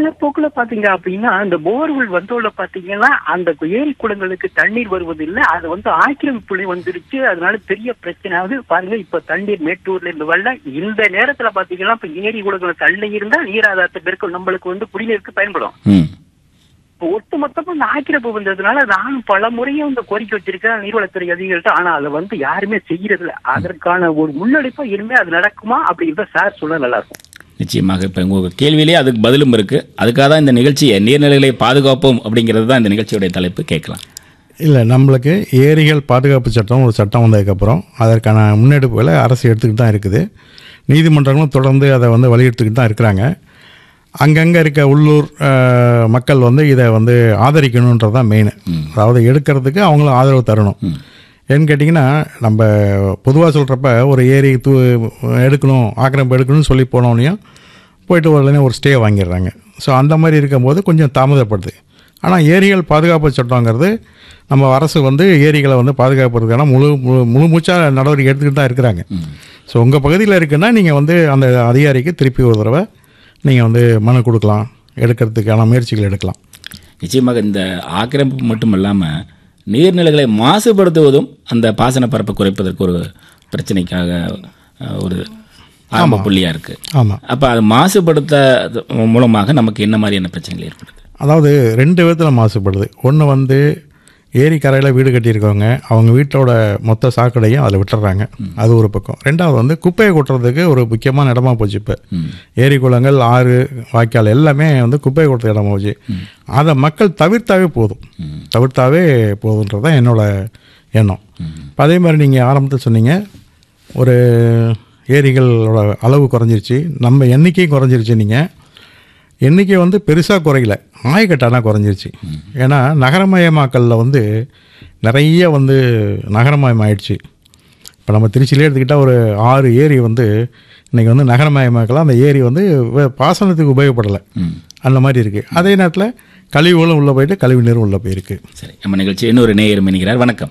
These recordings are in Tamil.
காலப்போக்குல பாத்தீங்க அப்படின்னா அந்த போர்வெல் வந்தோட பாத்தீங்கன்னா அந்த ஏரி குளங்களுக்கு தண்ணீர் வருவதில்லை அது வந்து ஆக்கிரமிப்புள்ளி வந்துருச்சு அதனால பெரிய பிரச்சனை ஆகுது பாருங்க இப்ப தண்ணீர் மேட்டூர்ல இருந்து வரல இந்த நேரத்துல பாத்தீங்கன்னா இப்ப ஏரி குளங்கள் தண்ணி இருந்தா நீராதாரத்தை பெருக்க நம்மளுக்கு வந்து குடிநீருக்கு பயன்படும் ம் இப்ப ஒட்டுமொத்தமா இந்த ஆக்கிரமிப்பு வந்ததுனால நானும் பல முறையும் இந்த கோரிக்கை வச்சிருக்கேன் நீர்வளத்துறை அதிகாரிகிட்ட ஆனா அதை வந்து யாருமே செய்யறது இல்ல அதற்கான ஒரு முன்னெடுப்பா இனிமே அது நடக்குமா அப்படின்றத சார் சொல்ல நல்லா இருக்கும் நிச்சயமாக இப்போ உங்கள் கேள்வியிலேயே அதுக்கு பதிலும் இருக்குது அதுக்காக தான் இந்த நிகழ்ச்சியை நீர்நிலைகளை பாதுகாப்போம் அப்படிங்கிறது தான் இந்த நிகழ்ச்சியுடைய தலைப்பு கேட்கலாம் இல்லை நம்மளுக்கு ஏரிகள் பாதுகாப்பு சட்டம் ஒரு சட்டம் வந்ததுக்கப்புறம் அதற்கான முன்னெடுப்புகளை அரசு எடுத்துக்கிட்டு தான் இருக்குது நீதிமன்றங்களும் தொடர்ந்து அதை வந்து வலியுறுத்திக்கிட்டு தான் இருக்கிறாங்க அங்கங்கே இருக்க உள்ளூர் அஹ், மக்கள் வந்து இதை வந்து ஆதரிக்கணுன்றது தான் மெயின் அதாவது எடுக்கிறதுக்கு அவங்களும் ஆதரவு தரணும் ஏன்னு கேட்டிங்கன்னா நம்ம பொதுவாக சொல்கிறப்ப ஒரு ஏரி தூ எடுக்கணும் ஆக்கிரமிப்பு எடுக்கணும்னு சொல்லி போனோடனையும் போயிட்டு உடனே ஒரு ஸ்டே வாங்கிடுறாங்க ஸோ அந்த மாதிரி இருக்கும்போது கொஞ்சம் தாமதப்படுது ஆனால் ஏரிகள் பாதுகாப்பு சட்டங்கிறது நம்ம அரசு வந்து ஏரிகளை வந்து பாதுகாப்புறதுக்கான முழு முழு முழு மூச்சாக நடவடிக்கை எடுத்துக்கிட்டு தான் இருக்கிறாங்க ஸோ உங்கள் பகுதியில் இருக்குன்னா நீங்கள் வந்து அந்த அதிகாரிக்கு திருப்பி ஒரு தடவை நீங்கள் வந்து மனு கொடுக்கலாம் எடுக்கிறதுக்கான முயற்சிகள் எடுக்கலாம் நிச்சயமாக இந்த ஆக்கிரமிப்பு மட்டும் இல்லாமல் நீர்நிலைகளை மாசுபடுத்துவதும் அந்த பாசன பரப்பை குறைப்பதற்கு ஒரு பிரச்சனைக்காக அஹ், ஒரு ஆரம்ப புள்ளியாக இருக்குது ஆமாம் அப்போ அது மாசுபடுத்த மூலமாக நமக்கு என்ன மாதிரியான பிரச்சனைகள் ஏற்படுது அதாவது ரெண்டு விதத்தில் மாசுபடுது ஒன்று வந்து ஏரி கரையில் வீடு கட்டியிருக்கவங்க அவங்க வீட்டோட மொத்த சாக்கடையும் அதில் விட்டுறாங்க அது ஒரு பக்கம் ரெண்டாவது வந்து குப்பையை கொட்டுறதுக்கு ஒரு முக்கியமான இடமா போச்சு இப்போ ஏரி குளங்கள் ஆறு வாய்க்கால் எல்லாமே வந்து குப்பையை கொட்டுற இடமா போச்சு அதை மக்கள் தவிர்த்தாவே போதும் தவிர்த்தாவே போதுன்றது தான் என்னோட எண்ணம் இப்ப அதே மாதிரி நீங்கள் ஆரம்பத்தில் சொன்னீங்க ஒரு ஏரிகளோட அளவு குறைஞ்சிருச்சு நம்ம எண்ணிக்கையும் குறைஞ்சிருச்சு நீங்கள் எண்ணிக்கை வந்து பெருசாக குறையல ஆயக்கட்டானா குறைஞ்சிருச்சு ஏன்னா நகரமயமாக்கலில் வந்து நிறைய வந்து நகரமயம் ஆயிடுச்சு இப்போ நம்ம திருச்சியிலே எடுத்துக்கிட்டால் ஒரு ஆறு ஏரி வந்து இன்றைக்கி வந்து நகரமயமாக்கலாம் அந்த ஏரி வந்து வே- பாசனத்துக்கு உபயோகப்படலை அந்த மாதிரி இருக்குது அதே நேரத்தில் கழிவுகளும் உள்ளே போயிட்டு கழிவு நீரும் உள்ளே போயிருக்கு சரி நம்ம நிகழ்ச்சி இன்னொரு நேயர் மினிக்கிறார் வணக்கம்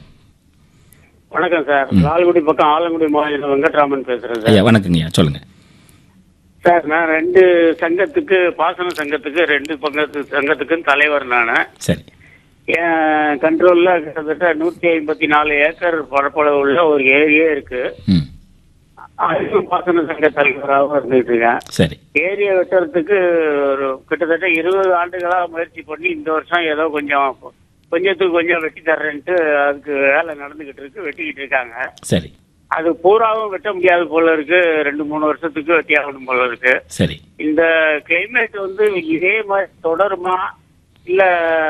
வணக்கம் சார் லால்குடி பக்கம் ஆலங்குடி மாநிலம் வெங்கட்ராமன் பேசுறேன் சார் ஐயா வணக்கங்கய்யா சொல்லுங்கள் சார் நான் ரெண்டு சங்கத்துக்கு பாசன சங்கத்துக்கு ரெண்டு பங்கத்து சங்கத்துக்கும் தலைவர் நான் சரி என் கண்ட்ரோல்ல கிட்டத்தட்ட நூத்தி ஐம்பத்தி நாலு ஏக்கர் பரப்பளவு உள்ள ஒரு ஏரியே இருக்கு ம் அதுக்கும் பாசன சங்க தலைவராகவும் இருந்துட்டு இருக்கேன் சரி ஏரியை வெட்டுறதுக்கு ஒரு கிட்டத்தட்ட இருபது ஆண்டுகளா முயற்சி பண்ணி இந்த வருஷம் ஏதோ கொஞ்சம் கொஞ்சத்துக்கு கொஞ்சம் வெட்டி தர்றேன்ட்டு அதுக்கு வேலை நடந்துகிட்டு இருக்கு வெட்டிக்கிட்டு இருக்காங்க சரி அது பூராவும் வெட்ட முடியாது போல இருக்கு ரெண்டு மூணு வருஷத்துக்கு வெட்டி ஆகணும் போல இருக்கு சரி இந்த கிளைமேட் வந்து இதே மாதிரி தொடருமா இல்ல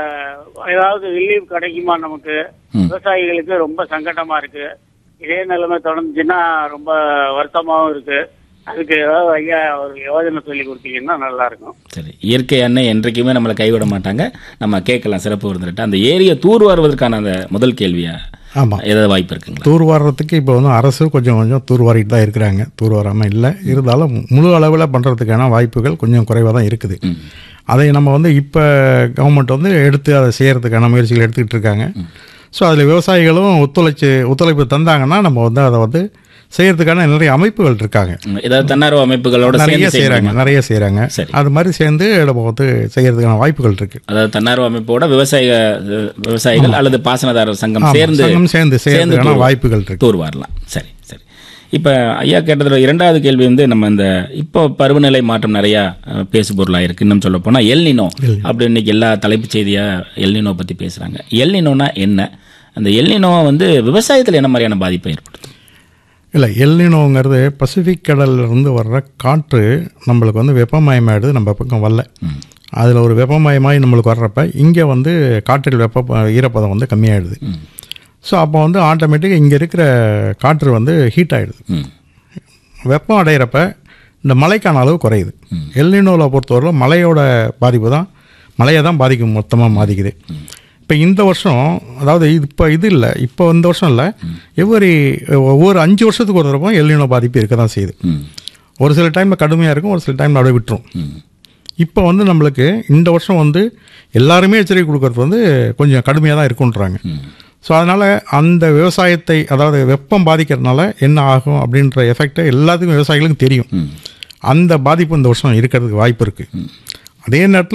ஏதாவது ரிலீஃப் கிடைக்குமா நமக்கு ம். விவசாயிகளுக்கு ரொம்ப சங்கடமா இருக்கு இதே நிலைமை தொடர்ந்துச்சுன்னா ரொம்ப வருத்தமாவும் இருக்கு அதுக்கு ஏதாவது ஐயா ஒரு யோஜனை சொல்லி கொடுத்தீங்கன்னா நல்லா இருக்கும் சரி இயற்கை அன்னை என்றைக்குமே நம்மளை கைவிட மாட்டாங்க நம்ம கேட்கலாம் சிறப்பு விருந்துட்டு அந்த ஏரியை தூர்வாருவதற்கான அந்த முதல் கேள்வியா ஆமாம் ஏதாவது வாய்ப்பு இருக்குங்களா தூர்வாரத்துக்கு இப்போ வந்து அரசு கொஞ்சம் கொஞ்சம் தூர்வாரிட்டு தான் இருக்கிறாங்க தூர்வாராமல் இல்லை இருந்தாலும் முழு அளவில் பண்ணுறதுக்கான வாய்ப்புகள் கொஞ்சம் குறைவாக தான் இருக்குது ம். அதை நம்ம வந்து இப்போ கவர்மெண்ட் வந்து எடுத்து அதை செய்கிறதுக்கான முயற்சிகள் எடுத்துக்கிட்டு இருக்காங்க ஸோ அதில் விவசாயிகளும் ஒத்துழைச்சு ஒத்துழைப்பு தந்தாங்கன்னா நம்ம வந்து அதை வந்து செய்கிறதுக்கான நிறைய அமைப்புகள் இருக்காங்க ம், ஏதாவது தன்னார்வ அமைப்புகளோட நிறைய சேர்ந்து செய்ய செய்கிறாங்க முடியுமா? நிறைய செய்கிறாங்க சரி. அது மாதிரி சேர்ந்து நம்ம வந்து செய்கிறதுக்கான வாய்ப்புகள் இருக்குது அதாவது தன்னார்வ அமைப்போட விவசாய விவசாயிகள் அல்லது பாசனதாரர் சங்கம் ஆமா, சேர்ந்து சங்கம் சேர்ந்து செய்யறதுக்கான தூர் வாய்ப்புகள் இருக்கு. தூர் வரலாம் சரி சரி இப்போ ஐயா கேட்டதுல இரண்டாவது கேள்வி வந்து நம்ம இந்த இப்போ பருவநிலை மாற்றம் நிறையா அஹ், பேசு பொருளாக இருக்கு இன்னும் சொல்ல போனால் எல்னினோ அப்படி இன்னைக்கு எல்லா தலைப்புச் செய்தியா எல்னினோ பற்றி பேசுகிறாங்க எல்னினோனா என்ன அந்த எல்னினோ வந்து விவசாயத்தில் என்ன மாதிரியான பாதிப்பை ஏற்படுத்தும் இல்லை எல்லினோங்கிறது பசிபிக் கடல்ல இருந்து வர்ற காற்று நம்மளுக்கு வந்து வெப்பமயமாயிடுது நம்ம பக்கம் வரல அதில் ஒரு வெப்பமயமாகி நம்மளுக்கு வர்றப்ப இங்கே வந்து காற்றில் வெப்ப ஈரப்பதம் வந்து கம்மியாயிடுது ஸோ அப்போ வந்து ஆட்டோமேட்டிக்காக இங்கே இருக்கிற காற்று வந்து ஹீட் ஆகிடுது ம் வெப்பம் அடையிறப்ப இந்த மழைக்கான அளவு குறையுது எல்லினோவில் பொறுத்தவரை மழையோட பாதிப்பு தான் மழையை தான் பாதிக்கும் மொத்தமாக பாதிக்குது இப்போ இந்த வருஷம் அதாவது இது இப்போ இது இல்லை இப்போ இந்த வருஷம் இல்லை எவ்வரி ஒவ்வொரு அஞ்சு வருஷத்துக்கு ஒரு தடவை எல்லினோ பாதிப்பு இருக்க தான் செய்யுது ம் ஒரு சில டைமில் கடுமையாக இருக்கும் ஒரு சில டைமில் அப்படியே விட்டுரும் ம் இப்போ வந்து நம்மளுக்கு இந்த வருஷம் வந்து எல்லாருமே எச்சரிக்கை கொடுக்கறது வந்து கொஞ்சம் கடுமையாக தான் இருக்குன்றாங்க ஸோ அதனால் அந்த விவசாயத்தை அதாவது வெப்பம் பாதிக்கிறதுனால என்ன ஆகும் அப்படின்ற எஃபெக்டை எல்லாத்துக்கும் விவசாயிகளுக்கும் தெரியும் அந்த பாதிப்பு இந்த வருஷம் இருக்கிறதுக்கு வாய்ப்பு இருக்குது அதே நேரத்தில்